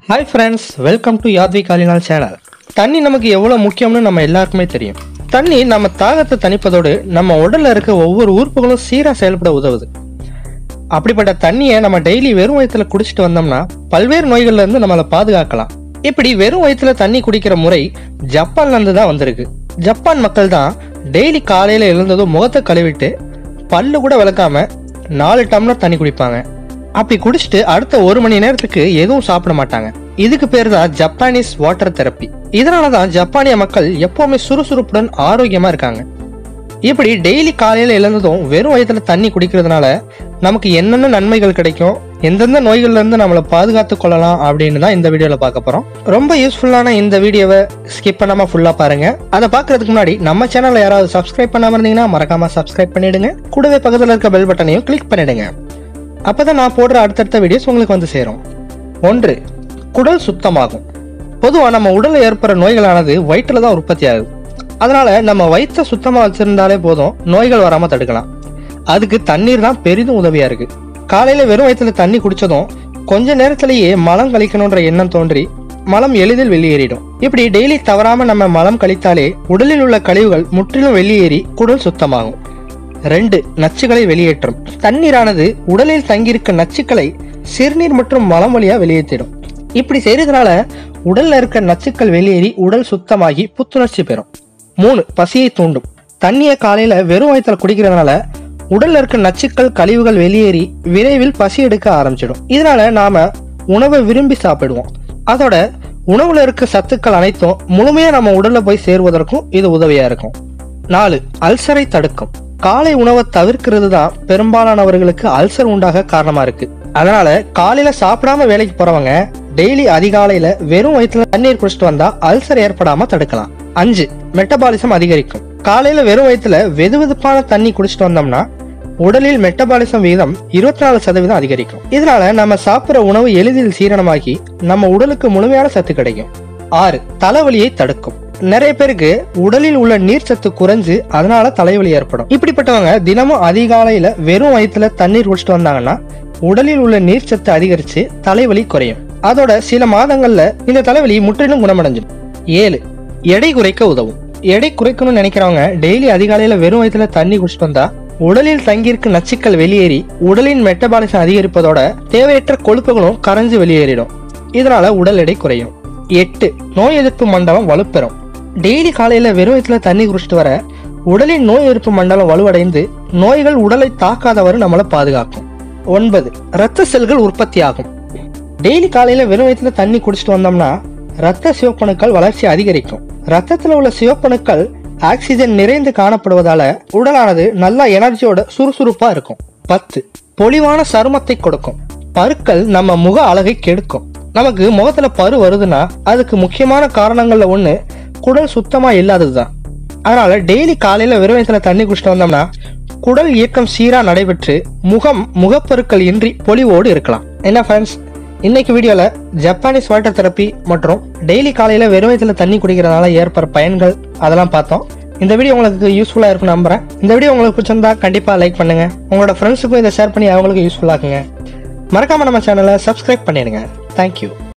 hi friends welcome to யாத்வி காலினால் channel தண்ணி நமக்கு எவ்வளோ முக்கியம்னு நம்ம எல்லாருக்குமே தெரியும் தண்ணி நம்ம தாகத்தை தணிப்பதோடு நம்ம உடல்ல இருக்க ஒவ்வொரு உறுப்புகளும் சீராக செயல்பட உதவுது அப்படிப்பட்ட தண்ணியை நம்ம டெய்லி வெறும் வயிற்றுல குடிச்சிட்டு வந்தோம்னா பல்வேறு நோய்கள்ல இருந்து நம்மளை பாதுகாக்கலாம் இப்படி வெறும் வயிற்றுல தண்ணி குடிக்கிற முறை ஜப்பான்ல இருந்து தான் வந்திருக்கு ஜப்பான் மக்கள் தான் டெய்லி காலையில எழுந்ததும் முகத்தை கழுவிட்டு பல்லு கூட விளக்காம நாலு டம்ளர் தண்ணி குடிப்பாங்க அப்படி குடிச்சிட்டு அடுத்த ஒரு மணி நேரத்துக்கு எதுவும் சாப்பிட மாட்டாங்க இதுக்கு பேர் தான் ஜப்பானீஸ் வாட்டர் தெரப்பி இதனால தான் ஜப்பானிய மக்கள் எப்பவுமே சுறுசுறுப்புடன் ஆரோக்கியமா இருக்காங்க இப்படி டெய்லி காலையில எழுந்ததும் வெறும் வயிற்றுல தண்ணி குடிக்கிறதுனால நமக்கு என்னென்ன நன்மைகள் கிடைக்கும் எந்தெந்த நோய்கள்ல இருந்து நம்மளை பாதுகாத்து கொள்ளலாம் அப்படின்னு தான் இந்த வீடியோல பார்க்க போறோம் ரொம்ப யூஸ்ஃபுல்லான இந்த வீடியோவை ஸ்கிப் பண்ணாம ஃபுல்லா பாருங்க அதை பார்க்கறதுக்கு முன்னாடி நம்ம சேனல்ல யாராவது சப்ஸ்கிரைப் பண்ணாம இருந்தீங்கன்னா மறக்காம சப்ஸ்கிரைப் பண்ணிடுங்க கூடவே பக்கத்துல இருக்க பெல் பட்டனையும் கிளிக் பண்ணிடுங்க அப்பதான் நான் போடுற அடுத்தடுத்த வீடியோஸ் உங்களுக்கு வந்து சேரும் ஒன்று குடல் சுத்தமாகும் பொதுவா நம்ம உடல்ல ஏற்படுற நோய்களானது வயிற்றுல தான் உற்பத்தி ஆகுது அதனால நம்ம வயிற்றை சுத்தமா வச்சிருந்தாலே போதும் நோய்கள் வராம தடுக்கலாம் அதுக்கு தண்ணீர் தான் பெரிதும் உதவியா இருக்கு காலையில வெறும் வயிற்றுல தண்ணி குடிச்சதும் கொஞ்ச நேரத்திலேயே மலம் கழிக்கணுன்ற எண்ணம் தோன்றி மலம் எளிதில் வெளியேறிடும் இப்படி டெய்லி தவறாம நம்ம மலம் கழித்தாலே உடலில் உள்ள கழிவுகள் முற்றிலும் வெளியேறி குடல் சுத்தமாகும் ரெண்டு நச்சுகளை வெளியேற்றும் தண்ணீரானது உடலில் தங்கியிருக்க நச்சுக்களை சிறுநீர் மற்றும் மலம் வழியா வெளியேற்றிடும் இப்படி செய்யறதுனால உடல்ல இருக்க நச்சுக்கள் வெளியேறி உடல் சுத்தமாகி புத்துணர்ச்சி பெறும் மூணு பசியை தூண்டும் தண்ணியை காலையில வெறும் வயிற்றுல குடிக்கிறதுனால உடல்ல இருக்க நச்சுக்கள் கழிவுகள் வெளியேறி விரைவில் பசி எடுக்க ஆரம்பிச்சிடும் இதனால நாம உணவை விரும்பி சாப்பிடுவோம் அதோட உணவுல இருக்க சத்துக்கள் அனைத்தும் முழுமையா நம்ம உடல்ல போய் சேருவதற்கும் இது உதவியா இருக்கும் நாலு அல்சரை தடுக்கும் காலை உணவை தவிர்க்கிறது தான் பெரும்பாலானவர்களுக்கு அல்சர் உண்டாக காரணமா இருக்கு அதனால காலையில சாப்பிடாம வேலைக்கு போறவங்க டெய்லி அதிகாலையில வெறும் வயிற்றுல தண்ணீர் குடிச்சிட்டு வந்தா அல்சர் ஏற்படாம தடுக்கலாம் அஞ்சு மெட்டபாலிசம் அதிகரிக்கும் காலையில வெறும் வயிற்றுல வெதுவெதுப்பான தண்ணி குடிச்சிட்டு வந்தோம்னா உடலில் மெட்டபாலிசம் வீதம் இருபத்தி நாலு சதவீதம் அதிகரிக்கும் இதனால நம்ம சாப்பிட்ற உணவு எளிதில் சீரணமாகி நம்ம உடலுக்கு முழுமையான சத்து கிடைக்கும் ஆறு தலைவலியை தடுக்கும் நிறைய பேருக்கு உடலில் உள்ள நீர் சத்து குறைஞ்சு அதனால தலைவலி ஏற்படும் இப்படிப்பட்டவங்க தினமும் அதிகாலையில வெறும் வயிற்றுல தண்ணீர் குடிச்சிட்டு வந்தாங்கன்னா உடலில் உள்ள நீர் சத்து அதிகரிச்சு தலைவலி குறையும் அதோட சில மாதங்கள்ல இந்த தலைவலி முற்றிலும் குணமடைஞ்சிடும் ஏழு எடை குறைக்க உதவும் எடை குறைக்கணும்னு நினைக்கிறவங்க டெய்லி அதிகாலையில வெறும் வயிற்றுல தண்ணி குடிச்சிட்டு வந்தா உடலில் தங்கியிருக்க நச்சுக்கள் வெளியேறி உடலின் மெட்டபாலிசம் அதிகரிப்பதோட தேவையற்ற கொழுப்புகளும் கரைஞ்சு வெளியேறிடும் இதனால உடல் எடை குறையும் எட்டு நோய் எதிர்ப்பு மண்டலம் வலுப்பெறும் டெய்லி காலையில வெறும் வயிற்றுல தண்ணி குடிச்சிட்டு வர உடலின் நோய் எதிர்ப்பு மண்டலம் வலுவடைந்து நோய்கள் உடலை தாக்காதவரை நம்மளை பாதுகாக்கும் ஒன்பது இரத்த செல்கள் உற்பத்தி ஆகும் டெய்லி காலையில வெறும் வயிற்றுல தண்ணி குடிச்சிட்டு வந்தோம்னா ரத்த சிவப்பணுக்கள் வளர்ச்சி அதிகரிக்கும் ரத்தத்துல உள்ள சிவப்பணுக்கள் ஆக்சிஜன் நிறைந்து காணப்படுவதால உடலானது நல்ல எனர்ஜியோட சுறுசுறுப்பா இருக்கும் பத்து பொலிவான சருமத்தை கொடுக்கும் பருக்கள் நம்ம முக அழகை கெடுக்கும் நமக்கு முகத்துல பரு வருதுன்னா அதுக்கு முக்கியமான காரணங்கள்ல ஒண்ணு குடல் சுத்தமா இல்லாததுதான் அதனால டெய்லி காலையில வெறும் வயிற்றுல தண்ணி குடிச்சிட்டு வந்தோம்னா குடல் இயக்கம் சீரா நடைபெற்று முகம் முகப்பருக்கள் இன்றி பொலிவோடு இருக்கலாம் என்ன ஃப்ரெண்ட்ஸ் இன்னைக்கு வீடியோல ஜப்பானீஸ் வாட்டர் தெரப்பி மற்றும் டெய்லி காலையில வெறும் வயிற்றுல தண்ணி குடிக்கிறதுனால ஏற்படுற பயன்கள் அதெல்லாம் பார்த்தோம் இந்த வீடியோ உங்களுக்கு யூஸ்ஃபுல்லா இருக்கும் நம்புறேன் இந்த வீடியோ உங்களுக்கு பிடிச்சிருந்தா கண்டிப்பா லைக் பண்ணுங்க உங்களோட ஃப்ரெண்ட்ஸுக்கும் இதை ஷேர் பண்ணி அவங்களுக்கு யூஸ்ஃபுல்லாக்குங்க மறக்காம நம்ம சேனலை சப்ஸ்கிரைப் பண்ணிடுங்க தேங்க்யூ